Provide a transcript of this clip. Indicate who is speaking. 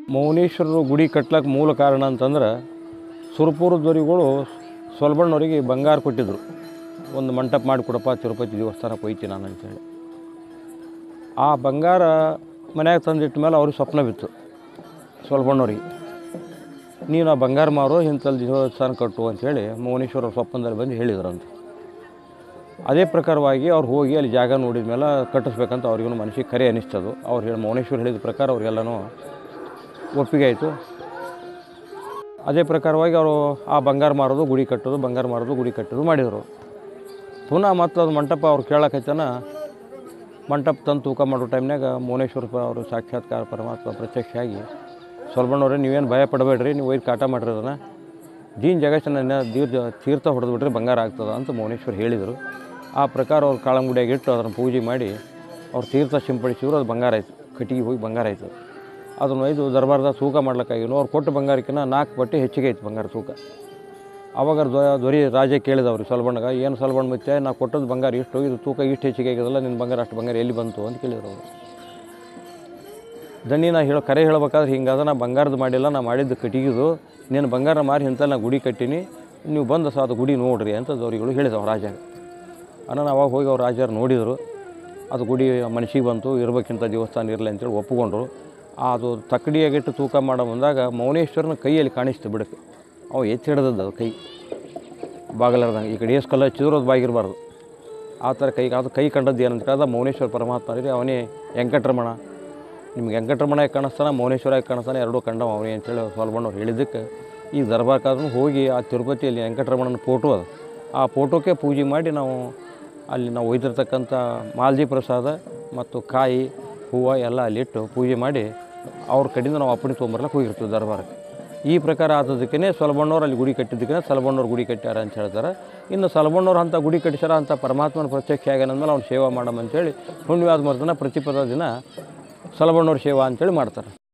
Speaker 1: ಮೌನೇಶ್ವರರು ಗುಡಿ ಕಟ್ಲಕ್ಕೆ ಮೂಲ ಕಾರಣ ಅಂತಂದ್ರೆ ಸುರಪುರ ದೊರೆಗಳು ಸೊಲ್ಬಣ್ಣವರಿಗೆ ಬಂಗಾರ ಕೊಟ್ಟಿದ್ದರು ಒಂದು ಮಂಟಪ ಮಾಡಿಕೊಡಪ್ಪ ತಿರುಪತಿ ದೇವಸ್ಥಾನಕ್ಕೆ ಹೋಯ್ತೀನಿ ನಾನು ಅಂತೇಳಿ ಆ ಬಂಗಾರ ಮನ್ಯಾಗ ತಂದಿಟ್ಟ ಮೇಲೆ ಅವ್ರಿಗೆ ಸ್ವಪ್ನ ಬಿತ್ತು ಸೊಲ್ಬಣ್ಣವ್ರಿಗೆ ನೀನು ಆ ಬಂಗಾರ ಮಾರು ಇಂಥಲ್ಲಿ ದೇವಸ್ಥಾನ ಕಟ್ಟು ಅಂತೇಳಿ ಮೌನೇಶ್ವರ ಸ್ವಪ್ನದಲ್ಲಿ ಬಂದು ಹೇಳಿದ್ರಂತ ಅದೇ ಪ್ರಕಾರವಾಗಿ ಅವ್ರು ಹೋಗಿ ಅಲ್ಲಿ ಜಾಗ ನೋಡಿದ ಮೇಲೆ ಕಟ್ಟಿಸ್ಬೇಕಂತ ಅವ್ರಿಗೂ ಮನಸ್ಸಿಗೆ ಕರೆ ಅನಿಸ್ತದು ಅವ್ರು ಹೇಳಿ ಮೌನೇಶ್ವರ ಹೇಳಿದ ಪ್ರಕಾರ ಅವ್ರಿಗೆಲ್ಲನೂ ಒಪ್ಪಿಗೆ ಆಯಿತು ಅದೇ ಪ್ರಕಾರವಾಗಿ ಅವರು ಆ ಬಂಗಾರ ಮಾರೋದು ಗುಡಿ ಕಟ್ಟೋದು ಬಂಗಾರ ಮಾರೋದು ಗುಡಿ ಕಟ್ಟೋದು ಮಾಡಿದರು ಪುನಃ ಮತ್ತು ಅದು ಮಂಟಪ ಅವ್ರು ಕೇಳಕೈತನ ಮಂಟಪ ತಂದು ತೂಕ ಮಾಡೋ ಟೈಮ್ನಾಗ ಮೌನೇಶ್ವರ ಪ- ಅವರು ಸಾಕ್ಷಾತ್ಕಾರ ಪರಮಾತ್ಮ ಪ್ರತ್ಯಕ್ಷ ಆಗಿ ಸೊಲ್ಬಣ್ಣವ್ರೆ ನೀವೇನು ಭಯ ಪಡಬೇಡ್ರಿ ನೀವು ಒಯ್ದು ಕಾಟ ಮಾಡಿರಿ ಅದನ್ನು ದೀನ್ ಜಗತ್ತಿನ ದೀರ್ಘ ತೀರ್ಥ ಹೊಡೆದು ಬಿಟ್ರೆ ಬಂಗಾರ ಆಗ್ತದೆ ಅಂತ ಮೌನೇಶ್ವರ್ ಹೇಳಿದರು ಆ ಪ್ರಕಾರ ಅವ್ರು ಕಾಳಂಗುಡಿಯಾಗ ಇಟ್ಟು ಅದನ್ನು ಪೂಜೆ ಮಾಡಿ ಅವ್ರು ತೀರ್ಥ ಸಿಂಪಡಿಸಿದ್ರು ಅದು ಬಂಗಾರ ಆಯಿತು ಕಟ್ಟಿಗೆ ಹೋಗಿ ಬಂಗಾರ ಆಯಿತು ಅದನ್ನು ಒಯ್ದು ದರ್ಬಾರ್ದಾಗ ತೂಕ ಮಾಡ್ಲಿಕ್ಕಾಗಿನೂ ಅವ್ರು ಕೊಟ್ಟ ಬಂಗಾರಕ್ಕಿಂತ ನಾಲ್ಕು ಪಟ್ಟಿ ಹೆಚ್ಚಿಗೆ ಆಯ್ತು ಬಂಗಾರ ತೂಕ ಅವಾಗ ದೊ ದೊರೆ ರಾಜ ಕೇಳಿದವ್ರು ಸಲ್ಬಣ್ಣಗ ಏನು ಸಲ್ಬಣ್ಣ ಮತ್ತೆ ನಾ ಕೊಟ್ಟದ್ದು ಬಂಗಾರ ಇಷ್ಟು ಇದು ತೂಕ ಇಷ್ಟು ಹೆಚ್ಚಿಗೆ ಆಗಿದಲ್ಲ ನಿನ್ನ ಬಂಗಾರ ಅಷ್ಟು ಬಂಗಾರ ಎಲ್ಲಿ ಬಂತು ಅಂತ ಕೇಳಿದ್ರು ಅವರು ದಣ್ಣಿ ನಾ ಹೇಳೋ ಕರೆ ಹೇಳ್ಬೇಕಾದ್ರೆ ಹಿಂಗಾದ ನಾ ಬಂಗಾರದ್ದು ಮಾಡಿಲ್ಲ ನಾ ಮಾಡಿದ್ದು ಕಟ್ಟಿಗಿದು ನೀನು ಬಂಗಾರ ಮಾರಿ ಇಂಥ ನಾ ಗುಡಿ ಕಟ್ಟೀನಿ ನೀವು ಬಂದು ಸ ಅದು ಗುಡಿ ನೋಡ್ರಿ ಅಂತ ದೌರಿಗಳು ಹೇಳಿದವು ರಾಜಾಗ ಅನ್ನ ಅವಾಗ ಹೋಗಿ ಅವ್ರು ರಾಜರು ನೋಡಿದರು ಅದು ಗುಡಿ ಮನಸ್ಸಿಗೆ ಬಂತು ಇರ್ಬೇಕಿಂತ ದೇವಸ್ಥಾನ ಇರಲಿ ಅಂತೇಳಿ ಒಪ್ಪಿಕೊಂಡ್ರು ಅದು ತಕ್ಕಡಿಯಾಗಿಟ್ಟು ತೂಕ ಮಾಡೋ ಬಂದಾಗ ಮೌನೇಶ್ವರನ ಕೈಯಲ್ಲಿ ಕಾಣಿಸ್ತು ಬಿಡಕ್ಕೆ ಅವ ಎತ್ತಿ ಹಿಡ್ದದ್ದು ಅದು ಕೈ ಬಾಗಲಾರ್ದಂಗೆ ಈ ಕಡೆ ಏಸ್ ಕಲ್ಲ ಹಚ್ಚಿದ್ರು ಅದು ಬಾಗಿರಬಾರ್ದು ಆ ಥರ ಕೈ ಅದು ಕೈ ಕಂಡದ್ದು ಏನಂತ ಕೇಳಿದ ಮೌನೇಶ್ವರ ಪರಮಾತ್ಮ ರೀ ಅವನೇ ವೆಂಕಟರಮಣ ನಿಮ್ಗೆ ವೆಂಕಟರಮಣ ಯಾಕೆ ಕಾಣಿಸ್ತಾನೆ ಮೌನೇಶ್ವರ ಯಾಕೆ ಕಾಣಿಸ್ತಾನೆ ಎರಡೂ ಕಂಡವ ಅವನೇ ಅಂತೇಳಿ ಸೊಲ್ಬಣ್ಣವ್ರು ಹೇಳಿದ್ದಕ್ಕೆ ಈ ದರ್ಬಾರ್ಕಾದ್ರೂ ಹೋಗಿ ಆ ತಿರುಪತಿಯಲ್ಲಿ ವೆಂಕಟರಮಣನ ಫೋಟೋ ಅದು ಆ ಫೋಟೋಕ್ಕೆ ಪೂಜೆ ಮಾಡಿ ನಾವು ಅಲ್ಲಿ ನಾವು ಒಯ್ದಿರ್ತಕ್ಕಂಥ ಮಾಲ್ದಿ ಪ್ರಸಾದ ಮತ್ತು ಕಾಯಿ ಹೂವು ಎಲ್ಲ ಅಲ್ಲಿಟ್ಟು ಪೂಜೆ ಮಾಡಿ ಅವ್ರ ಕಡೆಯಿಂದ ನಾವು ಅಪ್ಪಣೆ ತೊಗೊಂಬರ್ಲಕ್ಕೆ ಹೋಗಿರ್ತೀವಿ ದರ್ಬಾರಕ್ಕೆ ಈ ಪ್ರಕಾರ ಆದದಕ್ಕೇ ಸೊಲಬಣ್ಣವ್ರು ಅಲ್ಲಿ ಗುಡಿ ಕಟ್ಟಿದ್ದಕ್ಕೆ ಸಲಬಣ್ಣವ್ರು ಗುಡಿ ಕಟ್ಟ್ಯಾರ ಅಂತ ಹೇಳ್ತಾರೆ ಇನ್ನು ಸಲಬಣ್ಣವ್ರು ಅಂಥ ಗುಡಿ ಕಟ್ಟಿಸ್ಯಾರ ಅಂತ ಪರಮಾತ್ಮನ ಪ್ರತ್ಯಕ್ಷ ಆಗ್ಯಾನಂದ್ಮೇಲೆ ಅವ್ನು ಸೇವಾ ಮಾಡಮ್ ಅಂತೇಳಿ ಹುಣ್ಣಿಮೆ ಆದ ಮರುದಿನ ಪ್ರತಿಪದ ದಿನ ಸಲಬಣ್ಣವ್ರ ಸೇವಾ ಅಂತೇಳಿ ಮಾಡ್ತಾರೆ